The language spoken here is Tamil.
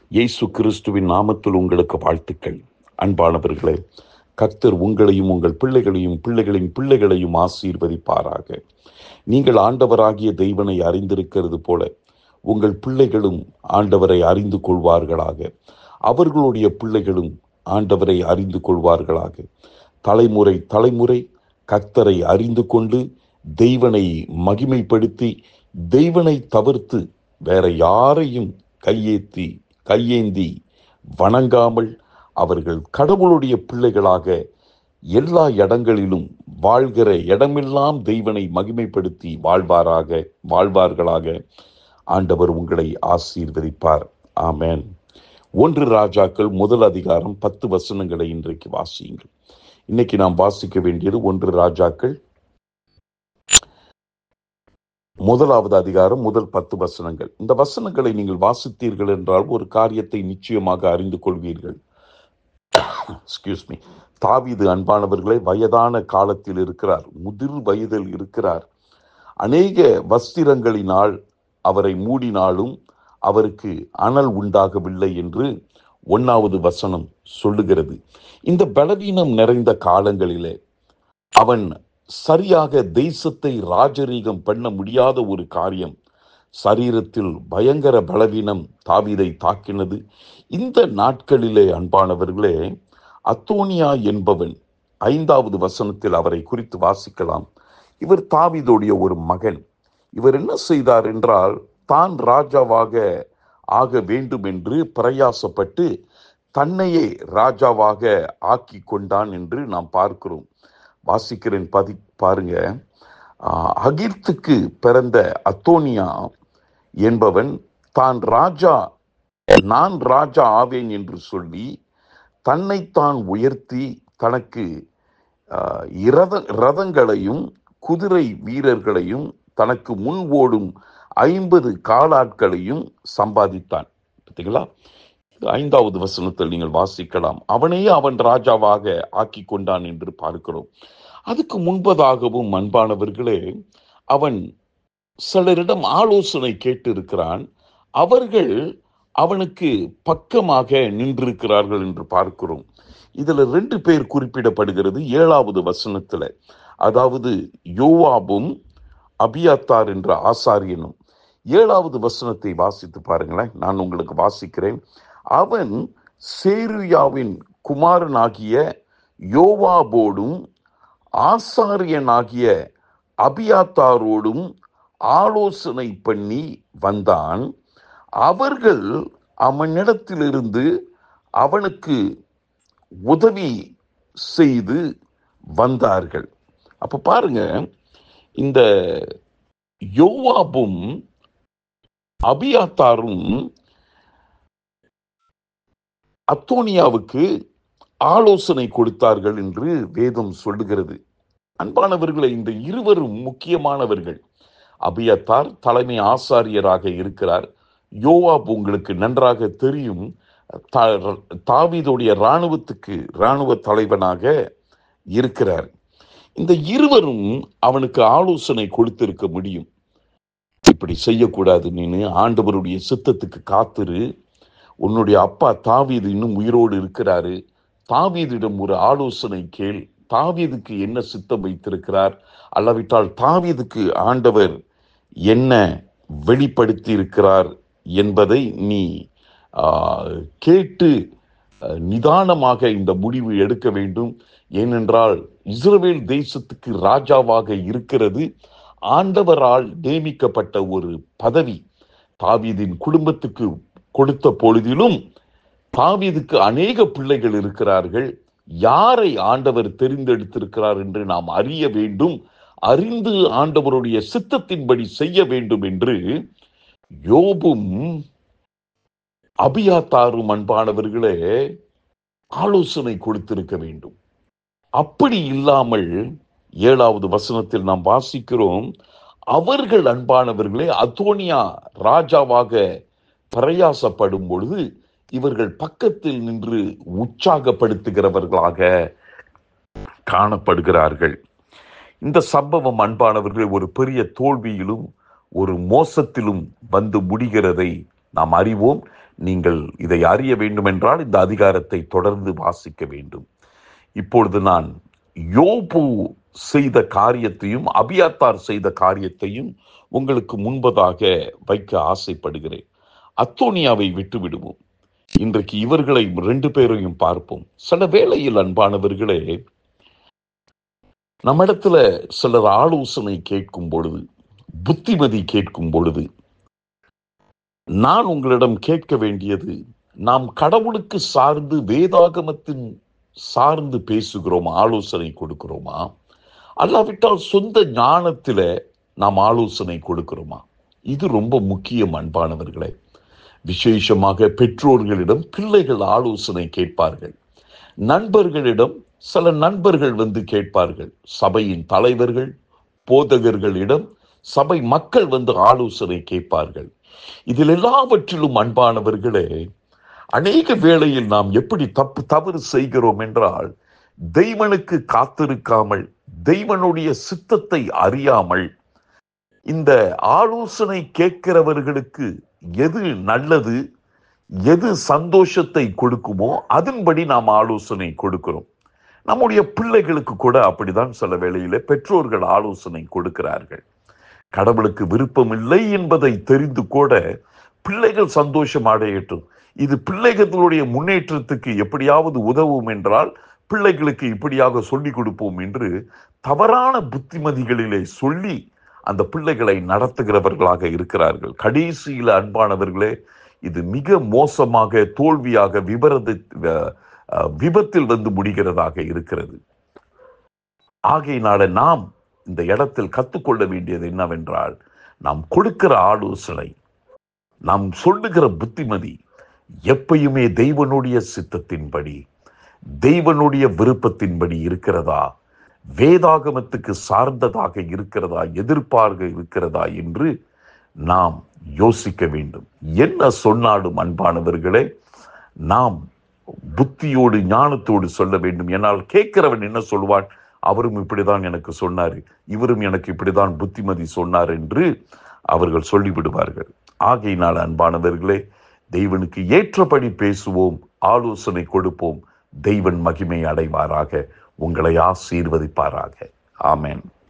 இயேசு கிறிஸ்துவின் நாமத்தில் உங்களுக்கு வாழ்த்துக்கள் அன்பானவர்களே கர்த்தர் உங்களையும் உங்கள் பிள்ளைகளையும் பிள்ளைகளின் பிள்ளைகளையும் ஆசீர்வதிப்பாராக நீங்கள் ஆண்டவராகிய தெய்வனை அறிந்திருக்கிறது போல உங்கள் பிள்ளைகளும் ஆண்டவரை அறிந்து கொள்வார்களாக அவர்களுடைய பிள்ளைகளும் ஆண்டவரை அறிந்து கொள்வார்களாக தலைமுறை தலைமுறை கர்த்தரை அறிந்து கொண்டு தெய்வனை மகிமைப்படுத்தி தெய்வனை தவிர்த்து வேற யாரையும் கையேத்தி கையேந்தி வணங்காமல் அவர்கள் கடவுளுடைய பிள்ளைகளாக எல்லா இடங்களிலும் வாழ்கிற இடமெல்லாம் தெய்வனை மகிமைப்படுத்தி வாழ்வாராக வாழ்வார்களாக ஆண்டவர் உங்களை ஆசீர்வதிப்பார் ஆமென் ஒன்று ராஜாக்கள் முதல் அதிகாரம் பத்து வசனங்களை இன்றைக்கு வாசியுங்கள் இன்னைக்கு நாம் வாசிக்க வேண்டியது ஒன்று ராஜாக்கள் முதலாவது அதிகாரம் முதல் பத்து வசனங்கள் இந்த வசனங்களை நீங்கள் வாசித்தீர்கள் என்றால் ஒரு காரியத்தை நிச்சயமாக அறிந்து கொள்வீர்கள் எக்ஸ்கியூஸ் மீ தாவீது அன்பானவர்களை வயதான காலத்தில் இருக்கிறார் முதிர் வயதில் இருக்கிறார் அநேக வஸ்திரங்களினால் அவரை மூடினாலும் அவருக்கு அனல் உண்டாகவில்லை என்று ஒன்னாவது வசனம் சொல்லுகிறது இந்த பலவீனம் நிறைந்த காலங்களிலே அவன் சரியாக தேசத்தை ராஜரீகம் பண்ண முடியாத ஒரு காரியம் சரீரத்தில் பயங்கர பலவீனம் தாவீதை தாக்கினது இந்த நாட்களிலே அன்பானவர்களே அத்தோனியா என்பவன் ஐந்தாவது வசனத்தில் அவரை குறித்து வாசிக்கலாம் இவர் தாவீதுடைய ஒரு மகன் இவர் என்ன செய்தார் என்றால் தான் ராஜாவாக ஆக வேண்டும் என்று பிரயாசப்பட்டு தன்னையே ராஜாவாக ஆக்கி கொண்டான் என்று நாம் பார்க்கிறோம் வாசிக்கிறேன் பதி பாருங்க ஆஹ், அகிர்த்துக்கு பிறந்த அத்தோனியா என்பவன் தான் ராஜா நான் ராஜா ஆவேன் என்று சொல்லி தன்னைத்தான் உயர்த்தி தனக்கு ஆஹ், இரத ரதங்களையும் குதிரை வீரர்களையும் தனக்கு முன் ஓடும் ஐம்பது காலாட்களையும் சம்பாதித்தான் பார்த்தீங்களா இது ஐந்தாவது வசனத்தில் நீங்கள் வாசிக்கலாம் அவனையே அவன் ராஜாவாக ஆக்கி கொண்டான் என்று பார்க்கிறோம் அதுக்கு முன்பதாகவும் அன்பானவர்களே அவன் சிலரிடம் ஆலோசனை கேட்டிருக்கிறான் அவர்கள் அவனுக்கு பக்கமாக நின்றிருக்கிறார்கள் என்று பார்க்கிறோம் இதுல ரெண்டு பேர் குறிப்பிடப்படுகிறது ஏழாவது வசனத்துல அதாவது யோவாபும் அபியாத்தார் என்ற ஆசாரியனும் ஏழாவது வசனத்தை வாசித்து பாருங்களேன் நான் உங்களுக்கு வாசிக்கிறேன் அவன் சேருயாவின் குமாரனாகிய யோவாபோடும் ஆசாரியனாகிய அபியாத்தாரோடும் ஆலோசனை பண்ணி வந்தான் அவர்கள் அவனிடத்திலிருந்து அவனுக்கு உதவி செய்து வந்தார்கள் அப்ப பாருங்க இந்த யோவாபும் அபியாத்தாரும் அத்தோனியாவுக்கு ஆலோசனை கொடுத்தார்கள் என்று வேதம் சொல்லுகிறது அன்பானவர்களை இந்த இருவரும் முக்கியமானவர்கள் அபியத்தார் தலைமை ஆசாரியராக இருக்கிறார் யோவாப் உங்களுக்கு நன்றாக தெரியும் தா- தாவீதுடைய இராணுவத்துக்கு இராணுவ தலைவனாக இருக்கிறார் இந்த இருவரும் அவனுக்கு ஆலோசனை கொடுத்திருக்க முடியும் இப்படி செய்யக்கூடாது நீனு ஆண்டவருடைய சித்தத்துக்கு காத்திரு உன்னுடைய அப்பா தாவீது இன்னும் உயிரோடு இருக்கிறாரு தாவீதிடம் ஒரு ஆலோசனை கேள் தாவீதுக்கு என்ன சித்தம் வைத்திருக்கிறார் அல்லாவிட்டால் தாவீதுக்கு ஆண்டவர் என்ன வெளிப்படுத்தி இருக்கிறார் என்பதை நீ ஆ, கேட்டு அ, நிதானமாக இந்த முடிவு எடுக்க வேண்டும் ஏனென்றால் இஸ்ரவேல் தேசத்துக்கு ராஜாவாக இருக்கிறது ஆண்டவரால் நியமிக்கப்பட்ட ஒரு பதவி தாவீதின் குடும்பத்துக்கு கொடுத்த பொழுதிலும் தாவீதுக்கு அநேக பிள்ளைகள் இருக்கிறார்கள் யாரை ஆண்டவர் தெரிந்தெடுத்திருக்கிறார் என்று நாம் அறிய வேண்டும் அறிந்து ஆண்டவருடைய சித்தத்தின்படி செய்ய வேண்டும் என்று யோபும் அபியாத்தாரும் அன்பானவர்களே ஆலோசனை கொடுத்திருக்க வேண்டும் அப்படி இல்லாமல் ஏழாவது வசனத்தில் நாம் வாசிக்கிறோம் அவர்கள் அன்பானவர்களே அத்தோனியா ராஜாவாக பிரயாசப்படும் பொழுது இவர்கள் பக்கத்தில் நின்று உற்சாகப்படுத்துகிறவர்களாக காணப்படுகிறார்கள் இந்த சம்பவம் அன்பானவர்கள் ஒரு பெரிய தோல்வியிலும் ஒரு மோசத்திலும் வந்து முடிகிறதை நாம் அறிவோம் நீங்கள் இதை அறிய வேண்டுமென்றால் இந்த அதிகாரத்தை தொடர்ந்து வாசிக்க வேண்டும் இப்பொழுது நான் யோபு செய்த காரியத்தையும் அபியாத்தார் செய்த காரியத்தையும் உங்களுக்கு முன்பதாக வைக்க ஆசைப்படுகிறேன் அத்தோனியாவை விட்டு விடுவோம் இன்றைக்கு இவர்களை ரெண்டு பேரையும் பார்ப்போம் சில வேளையில் அன்பானவர்களே நம்மிடத்துல சிலர் ஆலோசனை கேட்கும் பொழுது புத்திமதி கேட்கும் பொழுது நான் உங்களிடம் கேட்க வேண்டியது நாம் கடவுளுக்கு சார்ந்து வேதாகமத்தின் சார்ந்து பேசுகிறோம் ஆலோசனை கொடுக்கிறோமா அல்லாவிட்டால் சொந்த ஞானத்தில நாம் ஆலோசனை கொடுக்கிறோமா இது ரொம்ப முக்கியம் அன்பானவர்களே விசேஷமாக பெற்றோர்களிடம் பிள்ளைகள் ஆலோசனை கேட்பார்கள் நண்பர்களிடம் சில நண்பர்கள் வந்து கேட்பார்கள் சபையின் தலைவர்கள் போதகர்களிடம் சபை மக்கள் வந்து ஆலோசனை கேட்பார்கள் இதில் எல்லாவற்றிலும் அன்பானவர்களே அநேக வேளையில் நாம் எப்படி தப்பு தவறு செய்கிறோம் என்றால் தெய்வனுக்கு காத்திருக்காமல் தெய்வனுடைய சித்தத்தை அறியாமல் இந்த ஆலோசனை கேட்கிறவர்களுக்கு எது நல்லது எது சந்தோஷத்தை கொடுக்குமோ அதன்படி நாம் ஆலோசனை கொடுக்கிறோம் நம்முடைய பிள்ளைகளுக்கு கூட அப்படிதான் சில வேளையில பெற்றோர்கள் ஆலோசனை கொடுக்கிறார்கள் கடவுளுக்கு விருப்பம் இல்லை என்பதை தெரிந்து கூட பிள்ளைகள் சந்தோஷம் அடையட்டும் இது பிள்ளைகளுடைய முன்னேற்றத்துக்கு எப்படியாவது உதவும் என்றால் பிள்ளைகளுக்கு இப்படியாக சொல்லிக் கொடுப்போம் என்று தவறான புத்திமதிகளிலே சொல்லி அந்த பிள்ளைகளை நடத்துகிறவர்களாக இருக்கிறார்கள் கடைசியில் அன்பானவர்களே இது மிக மோசமாக தோல்வியாக விபரத விபத்தில் வந்து முடிகிறதாக இருக்கிறது ஆகையினால நாம் இந்த இடத்தில் கற்றுக்கொள்ள வேண்டியது என்னவென்றால் நாம் கொடுக்கிற ஆலோசனை நாம் சொல்லுகிற புத்திமதி எப்பயுமே தெய்வனுடைய சித்தத்தின்படி தெய்வனுடைய விருப்பத்தின்படி இருக்கிறதா வேதாகமத்துக்கு சார்ந்ததாக இருக்கிறதா எதிர்ப்பாக இருக்கிறதா என்று நாம் யோசிக்க வேண்டும் என்ன சொன்னாலும் அன்பானவர்களே நாம் புத்தியோடு ஞானத்தோடு சொல்ல வேண்டும் என்னால் கேட்கிறவன் என்ன சொல்வான் அவரும் இப்படிதான் எனக்கு சொன்னார் இவரும் எனக்கு இப்படிதான் புத்திமதி சொன்னார் என்று அவர்கள் சொல்லிவிடுவார்கள் ஆகையினால் அன்பானவர்களே தெய்வனுக்கு ஏற்றபடி பேசுவோம் ஆலோசனை கொடுப்போம் தெய்வன் மகிமை அடைவாராக உங்களை ஆசீர்வதிப்பாராக ஆமேன்